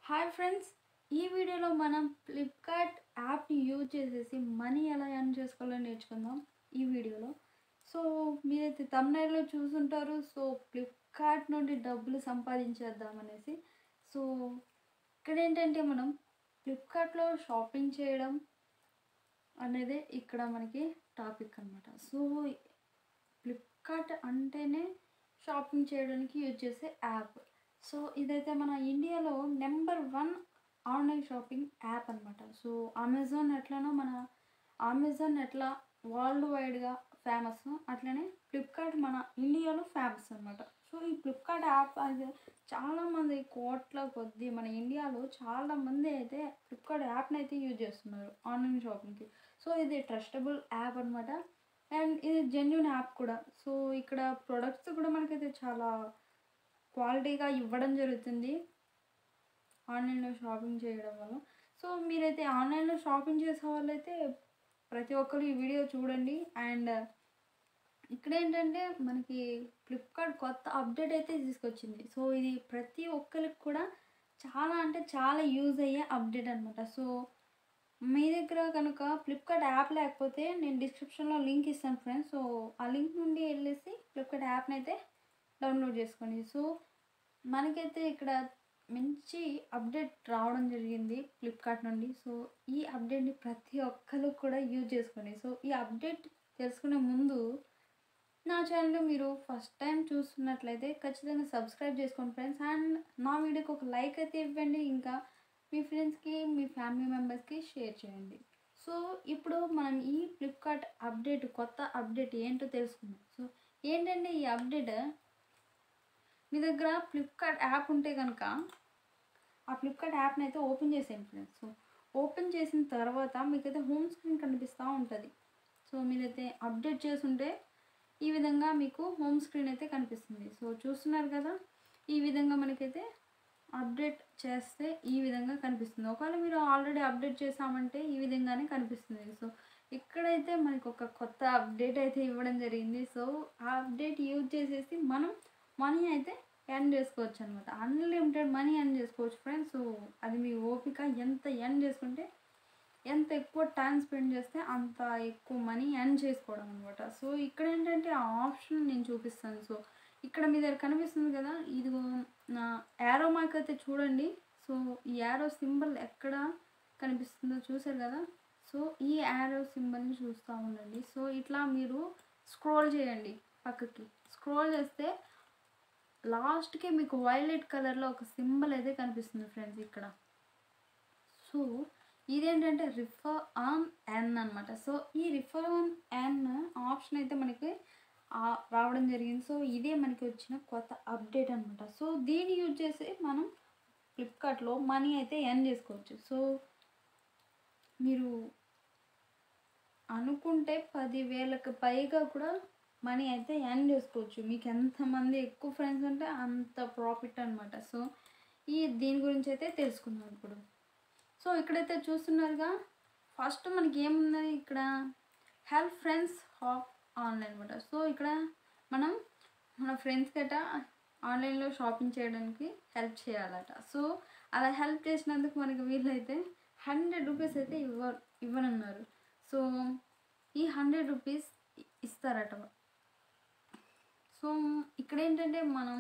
hi friends ఈ వీడియోలో మనం ఫ్లిప్కార్ట్ యాప్ని యూజ్ చేసేసి మనీ ఎలా ఎర్న్ చేసుకోవాలో నేర్చుకుందాం ఈ వీడియోలో సో మీరైతే తమిళలో చూసుంటారు సో ఫ్లిప్కార్ట్ నుండి డబ్బులు సంపాదించేద్దాం అనేసి సో ఇక్కడ ఏంటంటే మనం ఫ్లిప్కార్ట్లో షాపింగ్ చేయడం అనేది ఇక్కడ మనకి టాపిక్ అనమాట సో ఫ్లిప్కార్ట్ అంటేనే షాపింగ్ చేయడానికి యూజ్ చేసే యాప్ సో ఇదైతే మన ఇండియాలో number one online shopping app అనమాట సో అమెజాన్ ఎట్లానో మన అమెజాన్ ఎట్లా వరల్డ్ వైడ్గా ఫేమస్ అట్లనే ఫ్లిప్కార్ట్ మన ఇండియాలో ఫేమస్ అనమాట సో ఈ ఫ్లిప్కార్ట్ యాప్ అది చాలామంది కోట్ల కొద్దీ మన ఇండియాలో చాలామంది అయితే ఫ్లిప్కార్ట్ యాప్ని అయితే యూజ్ చేస్తున్నారు ఆన్లైన్ షాపింగ్కి సో ఇది ట్రస్టబుల్ యాప్ అనమాట అండ్ ఇది జెన్యున్ యాప్ కూడా సో ఇక్కడ ప్రొడక్ట్స్ కూడా మనకైతే చాలా క్వాలిటీగా ఇవ్వడం జరుగుతుంది ఆన్లైన్లో షాపింగ్ చేయడం వల్ల సో మీరైతే ఆన్లైన్లో షాపింగ్ చేసే వాళ్ళైతే ప్రతి ఒక్కరు ఈ వీడియో చూడండి అండ్ ఇక్కడ ఏంటంటే మనకి ఫ్లిప్కార్ట్ కొత్త అప్డేట్ అయితే తీసుకొచ్చింది సో ఇది ప్రతి ఒక్కరికి కూడా చాలా అంటే చాలా యూజ్ అయ్యే అప్డేట్ అనమాట సో మీ దగ్గర కనుక ఫ్లిప్కార్ట్ యాప్ లేకపోతే నేను డిస్క్రిప్షన్లో లింక్ ఇస్తాను ఫ్రెండ్స్ సో ఆ లింక్ నుండి వెళ్ళేసి ఫ్లిప్కార్ట్ యాప్ని అయితే డౌన్లోడ్ చేసుకోండి సో మనకైతే ఇక్కడ మంచి అప్డేట్ రావడం జరిగింది ఫ్లిప్కార్ట్ నుండి సో ఈ అప్డేట్ని ప్రతి ఒక్కరు కూడా యూజ్ చేసుకోండి సో ఈ అప్డేట్ తెలుసుకునే ముందు నా ఛానల్ మీరు ఫస్ట్ టైం చూస్తున్నట్లయితే ఖచ్చితంగా సబ్స్క్రైబ్ చేసుకోండి ఫ్రెండ్స్ అండ్ నా వీడియోకి ఒక లైక్ అయితే ఇవ్వండి ఇంకా మీ ఫ్రెండ్స్కి మీ ఫ్యామిలీ మెంబర్స్కి షేర్ చేయండి సో ఇప్పుడు మనం ఈ ఫ్లిప్కార్ట్ అప్డేట్ కొత్త అప్డేట్ ఏంటో తెలుసుకుందాం సో ఏంటంటే ఈ అప్డేట్ మీ దగ్గర ఫ్లిప్కార్ట్ యాప్ ఉంటే కనుక ఆ ఫ్లిప్కార్ట్ యాప్ని అయితే ఓపెన్ చేసేయండి ఫ్రెండ్స్ సో ఓపెన్ చేసిన తర్వాత మీకైతే హోమ్ స్క్రీన్ కనిపిస్తూ ఉంటుంది సో మీరైతే అప్డేట్ చేసుంటే ఈ విధంగా మీకు హోమ్ స్క్రీన్ అయితే కనిపిస్తుంది సో చూస్తున్నారు కదా ఈ విధంగా మనకైతే అప్డేట్ చేస్తే ఈ విధంగా కనిపిస్తుంది ఒకవేళ మీరు ఆల్రెడీ అప్డేట్ చేసామంటే ఈ విధంగానే కనిపిస్తుంది సో ఇక్కడైతే మనకు ఒక కొత్త అప్డేట్ అయితే ఇవ్వడం జరిగింది సో ఆ అప్డేట్ యూజ్ చేసేసి మనం మనీ అయితే ఎర్న్ చేసుకోవచ్చు అనమాట అన్లిమిటెడ్ మనీ ఎర్న్ చేసుకోవచ్చు ఫ్రెండ్స్ సో అది మీ ఓపిక ఎంత ఎర్న్ చేసుకుంటే ఎంత ఎక్కువ టైం స్పెండ్ చేస్తే అంత ఎక్కువ మనీ ఎర్న్ చేసుకోవడం అనమాట సో ఇక్కడ ఏంటంటే ఆ ఆప్షన్ నేను చూపిస్తాను సో ఇక్కడ మీ దగ్గర కనిపిస్తుంది కదా ఇదిగో నా యారో మార్క్ అయితే చూడండి సో ఈ యారో సింబల్ ఎక్కడ కనిపిస్తుందో చూసారు కదా సో ఈ యారో సింబల్ని చూస్తూ ఉండండి సో ఇట్లా మీరు స్క్రోల్ చేయండి పక్కకి స్క్రోల్ చేస్తే లాస్ట్కి మీకు వైలెట్ కలర్లో ఒక సింబల్ అయితే కనిపిస్తుంది ఫ్రెండ్స్ ఇక్కడ సో ఇదేంటంటే రిఫర్ ఆన్ ఎన్ అనమాట సో ఈ రిఫర్ ఆన్ ఎన్ ఆప్షన్ అయితే మనకి రావడం జరిగింది సో ఇదే మనకి వచ్చిన కొత్త అప్డేట్ అనమాట సో దీన్ని యూజ్ చేసి మనం ఫ్లిప్కార్ట్లో మనీ అయితే ఎర్న్ చేసుకోవచ్చు సో మీరు అనుకుంటే పదివేలకు పైగా కూడా మనీ అయితే ఎర్న్ చేసుకోవచ్చు మీకు ఎంతమంది ఎక్కువ ఫ్రెండ్స్ ఉంటే అంత ప్రాఫిట్ అనమాట సో ఈ దీని గురించి అయితే తెలుసుకుందాం ఇప్పుడు సో ఇక్కడైతే చూస్తున్నారుగా ఫస్ట్ మనకి ఏమున్నది ఇక్కడ హెల్ప్ ఫ్రెండ్స్ హాప్ ఆన్లైన్ అనమాట సో ఇక్కడ మనం మన ఫ్రెండ్స్ గట ఆన్లైన్లో షాపింగ్ చేయడానికి హెల్ప్ చేయాలట సో అలా హెల్ప్ చేసినందుకు మనకి వీళ్ళైతే హండ్రెడ్ రూపీస్ అయితే ఇవ్వ ఇవ్వనున్నారు సో ఈ హండ్రెడ్ రూపీస్ ఇస్తారట సో ఇక్కడ ఏంటంటే మనం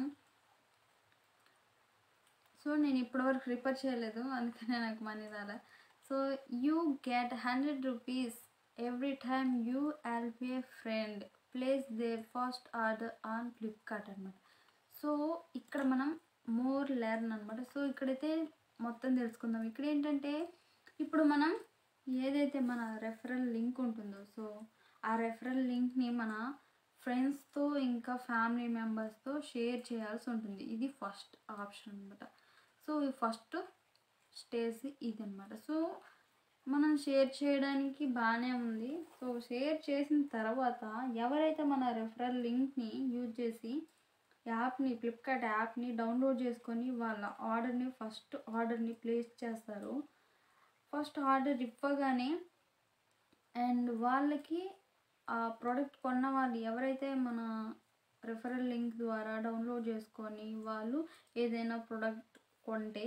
సో నేను ఇప్పటివరకు ప్రిపేర్ చేయలేదు అందుకనే నాకు మనీ రాలే so you get hundred rupees every time you help a friend place they first order on Flipkart అనమాట సో ఇక్కడ మనం మోర్ లెర్న్ అనమాట సో ఇక్కడైతే మొత్తం తెలుసుకుందాం ఇక్కడ ఏంటంటే ఇప్పుడు మనం ఏదైతే మన రెఫరల్ లింక్ ఉంటుందో సో ఆ రెఫరల్ లింక్ని మన ఫ్రెండ్స్తో ఇంకా ఫ్యామిలీ మెంబర్స్తో షేర్ చేయాల్సి ఉంటుంది ఇది ఫస్ట్ ఆప్షన్ అనమాట సో ఈ ఫస్ట్ స్టేజ్ ఇది అనమాట సో మనం షేర్ చేయడానికి బాగానే ఉంది సో షేర్ చేసిన తర్వాత ఎవరైతే మన రెఫరల్ లింక్ని యూజ్ చేసి యాప్ని ఫ్లిప్కార్ట్ యాప్ని డౌన్లోడ్ చేసుకొని వాళ్ళ ఆర్డర్ని ఫస్ట్ ఆర్డర్ని ప్లేస్ చేస్తారు ఫస్ట్ ఆర్డర్ ఇవ్వగానే అండ్ వాళ్ళకి ఆ ప్రోడక్ట్ కొన్న వాళ్ళు ఎవరైతే మన రెఫరల్ లింక్ ద్వారా డౌన్లోడ్ చేసుకొని వాళ్ళు ఏదైనా ప్రోడక్ట్ కొంటే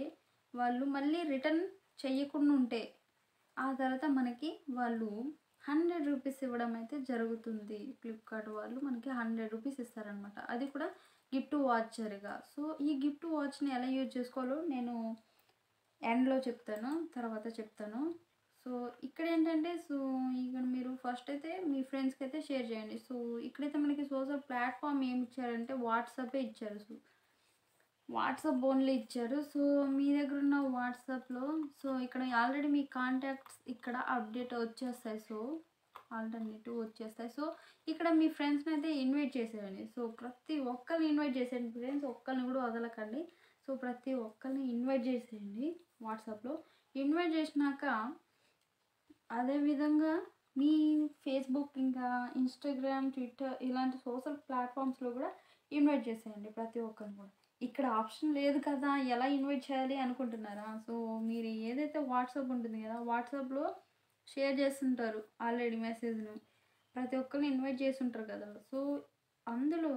వాళ్ళు మళ్ళీ రిటర్న్ చెయ్యకుండా ఉంటే ఆ తర్వాత మనకి వాళ్ళు హండ్రెడ్ రూపీస్ ఇవ్వడం అయితే జరుగుతుంది ఫ్లిప్కార్ట్ వాళ్ళు మనకి హండ్రెడ్ రూపీస్ ఇస్తారనమాట అది కూడా గిఫ్ట్ వాచర్గా సో ఈ గిఫ్ట్ వాచ్ని ఎలా యూజ్ చేసుకోవాలో నేను ఎండ్లో చెప్తాను తర్వాత చెప్తాను సో ఇక్కడ ఏంటంటే సో ఇక్కడ మీరు ఫస్ట్ అయితే మీ ఫ్రెండ్స్కి అయితే షేర్ చేయండి సో ఇక్కడైతే మనకి సోషల్ ప్లాట్ఫామ్ ఏమి ఇచ్చారంటే వాట్సాపే ఇచ్చారు సో వాట్సాప్ ఓన్లీ ఇచ్చారు సో మీ దగ్గర ఉన్న వాట్సాప్లో సో ఇక్కడ ఆల్రెడీ మీ కాంటాక్ట్స్ ఇక్కడ అప్డేట్ వచ్చేస్తాయి సో ఆల్టర్నేటివ్ వచ్చేస్తాయి సో ఇక్కడ మీ ఫ్రెండ్స్ని అయితే ఇన్వైట్ చేసేయండి సో ప్రతి ఒక్కరిని ఇన్వైట్ చేసేయండి ఫ్రెండ్స్ ఒక్కరిని కూడా వదలకండి సో ప్రతి ఒక్కరిని ఇన్వైట్ చేసేయండి వాట్సాప్లో ఇన్వైట్ చేసినాక అదేవిధంగా మీ ఫేస్బుక్ ఇంకా ఇన్స్టాగ్రామ్ ట్విట్టర్ ఇలాంటి సోషల్ ప్లాట్ఫామ్స్లో కూడా ఇన్వైట్ చేసేయండి ప్రతి ఒక్కరిని కూడా ఇక్కడ ఆప్షన్ లేదు కదా ఎలా ఇన్వైట్ చేయాలి అనుకుంటున్నారా సో మీరు ఏదైతే వాట్సాప్ ఉంటుంది కదా వాట్సాప్లో షేర్ చేస్తుంటారు ఆల్రెడీ మెసేజ్ను ప్రతి ఒక్కరిని ఇన్వైట్ చేస్తుంటారు కదా సో అందులో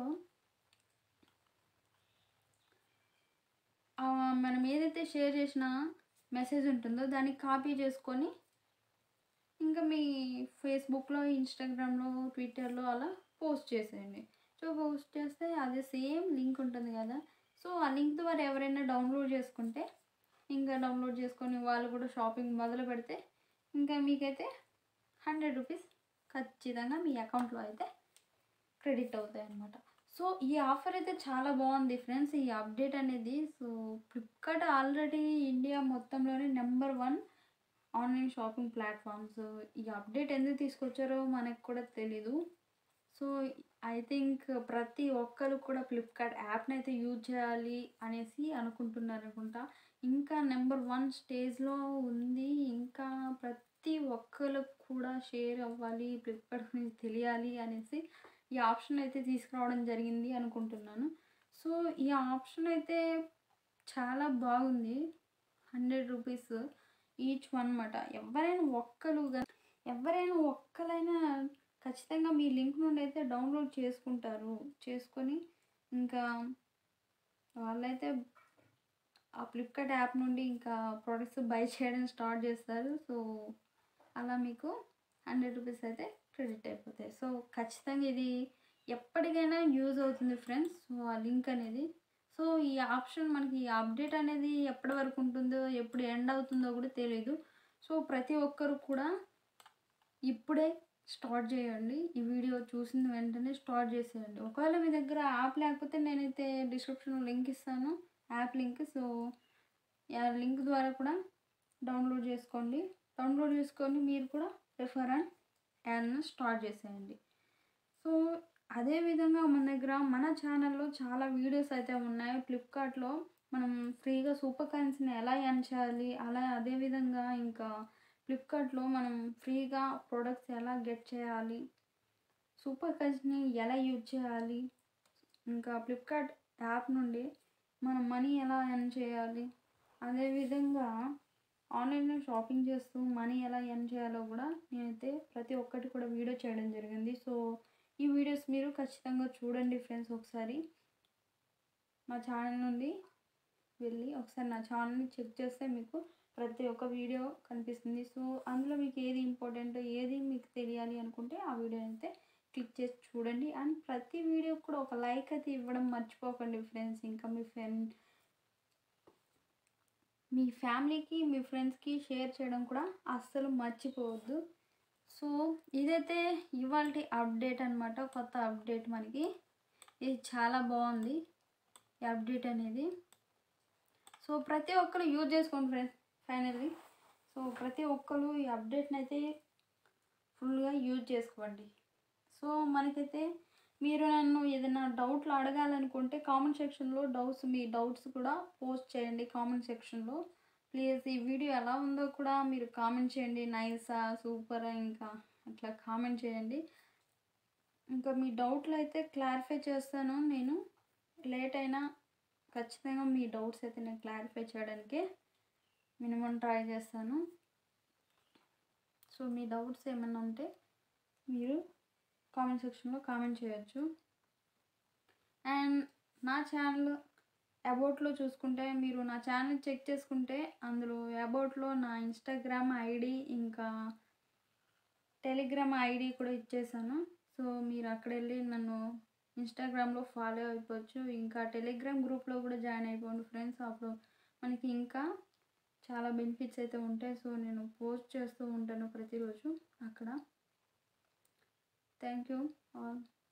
ఆ మనం ఏదైతే షేర్ చేసిన మెసేజ్ ఉంటుందో దాన్ని కాపీ చేసుకొని ఇంకా మీ ఫేస్బుక్లో ఇన్స్టాగ్రామ్లో ట్విట్టర్లో అలా పోస్ట్ చేసేయండి సో పోస్ట్ చేస్తే అదే సేమ్ లింక్ ఉంటుంది కదా సో ఆ లింక్ ద్వారా ఎవరైనా డౌన్లోడ్ చేసుకుంటే ఇంకా డౌన్లోడ్ చేసుకొని వాళ్ళు కూడా షాపింగ్ మొదలు పెడితే ఇంకా మీకైతే హండ్రెడ్ రూపీస్ ఖచ్చితంగా మీ అకౌంట్లో అయితే క్రెడిట్ అవుతాయి అన్నమాట సో ఈ ఆఫర్ అయితే చాలా బాగుంది ఫ్రెండ్స్ ఈ అప్డేట్ అనేది సో ఫ్లిప్కార్ట్ ఆల్రెడీ ఇండియా మొత్తంలోనే number one online shopping platforms ఈ అప్డేట్ ఎందుకు తీసుకొచ్చారో మనకు కూడా తెలీదు సో ఐ థింక్ ప్రతి ఒక్కరు కూడా ఫ్లిప్కార్ట్ యాప్ని అయితే యూజ్ చేయాలి అనేసి అనుకుంటున్నారు అనుకుంటా ఇంకా నెంబర్ వన్ స్టేజ్లో ఉంది ఇంకా ప్రతి ఒక్కరికి కూడా షేర్ అవ్వాలి ఫ్లిప్కార్ట్ గురించి తెలియాలి అనేసి ఈ ఆప్షన్ అయితే తీసుకురావడం జరిగింది అనుకుంటున్నాను సో ఈ ఆప్షన్ అయితే చాలా బాగుంది హండ్రెడ్ రూపీస్ ఈచ్ వన్ అనమాట ఎవరైనా ఒక్కరు ఎవరైనా ఒక్కరైనా ఖచ్చితంగా మీ లింక్ నుండి అయితే డౌన్లోడ్ చేసుకుంటారు చేసుకొని ఇంకా వాళ్ళైతే ఆ ఫ్లిప్కార్ట్ యాప్ నుండి ఇంకా ప్రోడక్ట్స్ బై చేయడం స్టార్ట్ చేస్తారు సో అలా మీకు హండ్రెడ్ రూపీస్ అయితే క్రెడిట్ అయిపోతాయి సో ఖచ్చితంగా ఇది ఎప్పటికైనా యూజ్ అవుతుంది ఫ్రెండ్స్ సో ఆ లింక్ అనేది సో ఈ ఆప్షన్ మనకి ఈ అప్డేట్ అనేది ఎప్పటి వరకు ఉంటుందో ఎప్పుడు ఎండ్ అవుతుందో కూడా తెలియదు సో ప్రతి ఒక్కరు కూడా ఇప్పుడే స్టార్ట్ చేయండి ఈ వీడియో చూసిన వెంటనే స్టార్ట్ చేసేయండి ఒకవేళ మీ దగ్గర యాప్ లేకపోతే నేనైతే డిస్క్రిప్షన్లో లింక్ ఇస్తాను యాప్ లింక్ సో ఆ లింక్ ద్వారా కూడా డౌన్లోడ్ చేసుకోండి డౌన్లోడ్ చేసుకొని మీరు కూడా రిఫర్ అండ్ యాడ్ను స్టార్ట్ చేసేయండి సో అదేవిధంగా మన దగ్గర మన ఛానల్లో చాలా వీడియోస్ అయితే ఉన్నాయి ఫ్లిప్కార్ట్లో మనం ఫ్రీగా సూపర్ కాయిన్స్ని ఎలా ఎర్న్ చేయాలి అలా అదేవిధంగా ఇంకా ఫ్లిప్కార్ట్లో మనం ఫ్రీగా ప్రొడక్ట్స్ ఎలా గెట్ చేయాలి సూపర్ కాయిన్స్ని ఎలా యూజ్ చేయాలి ఇంకా ఫ్లిప్కార్ట్ యాప్ నుండి మనం మనీ ఎలా ఎర్న్ చేయాలి అదేవిధంగా ఆన్లైన్లో షాపింగ్ చేస్తూ మనీ ఎలా ఎర్న్ చేయాలో కూడా నేనైతే ప్రతి ఒక్కటి కూడా వీడియో చేయడం జరిగింది సో ఈ వీడియోస్ మీరు ఖచ్చితంగా చూడండి ఫ్రెండ్స్ ఒకసారి మా ఛానల్ నుండి వెళ్ళి ఒకసారి నా ఛానల్ని చెక్ చేస్తే మీకు ప్రతి ఒక్క వీడియో కనిపిస్తుంది సో అందులో మీకు ఏది ఇంపార్టెంట్ ఏది మీకు తెలియాలి అనుకుంటే ఆ వీడియో అయితే క్లిక్ చేసి చూడండి అండ్ ప్రతి వీడియో కూడా ఒక లైక్ అయితే ఇవ్వడం మర్చిపోకండి ఫ్రెండ్స్ ఇంకా మీ ఫ్రెండ్ మీ ఫ్యామిలీకి మీ ఫ్రెండ్స్కి షేర్ చేయడం కూడా అస్సలు మర్చిపోవద్దు సో ఇదైతే ఇవాళ అప్డేట్ అనమాట కొత్త అప్డేట్ మనకి ఇది చాలా బాగుంది ఈ అప్డేట్ అనేది సో ప్రతి ఒక్కరు యూజ్ చేసుకోండి ఫ్రెండ్స్ ఫైనల్లీ సో ప్రతి ఒక్కరు ఈ అప్డేట్ని అయితే ఫుల్గా యూజ్ చేసుకోండి సో మనకైతే మీరు నన్ను ఏదైనా డౌట్లు అడగాలనుకుంటే కామెంట్ సెక్షన్లో డౌట్స్ మీ డౌట్స్ కూడా పోస్ట్ చేయండి కామెంట్ సెక్షన్లో ప్లీజ్ ఈ వీడియో ఎలా ఉందో కూడా మీరు కామెంట్ చేయండి నైసా సూపరా ఇంకా అట్లా కామెంట్ చేయండి ఇంకా మీ డౌట్లు అయితే క్లారిఫై చేస్తాను నేను లేట్ అయినా ఖచ్చితంగా మీ డౌట్స్ అయితే నేను క్లారిఫై చేయడానికి మినిమం ట్రై చేస్తాను సో మీ డౌట్స్ ఏమైనా ఉంటే మీరు కామెంట్ సెక్షన్లో కామెంట్ చేయొచ్చు అండ్ నా ఛానల్ అబౌట్లో చూసుకుంటే మీరు నా ఛానల్ చెక్ చేసుకుంటే అందులో అబౌట్లో నా ఇన్స్టాగ్రామ్ ఐడి ఇంకా టెలిగ్రామ్ ఐడి కూడా ఇచ్చేసాను సో మీరు అక్కడ వెళ్ళి నన్ను ఇన్స్టాగ్రామ్లో ఫాలో అయిపోవచ్చు ఇంకా టెలిగ్రామ్ గ్రూప్లో కూడా జాయిన్ అయిపోండి ఫ్రెండ్స్ అప్పుడు మనకి ఇంకా చాలా బెనిఫిట్స్ అయితే ఉంటాయి సో నేను పోస్ట్ చేస్తూ ఉంటాను ప్రతిరోజు అక్కడ థ్యాంక్ యూ ఆల్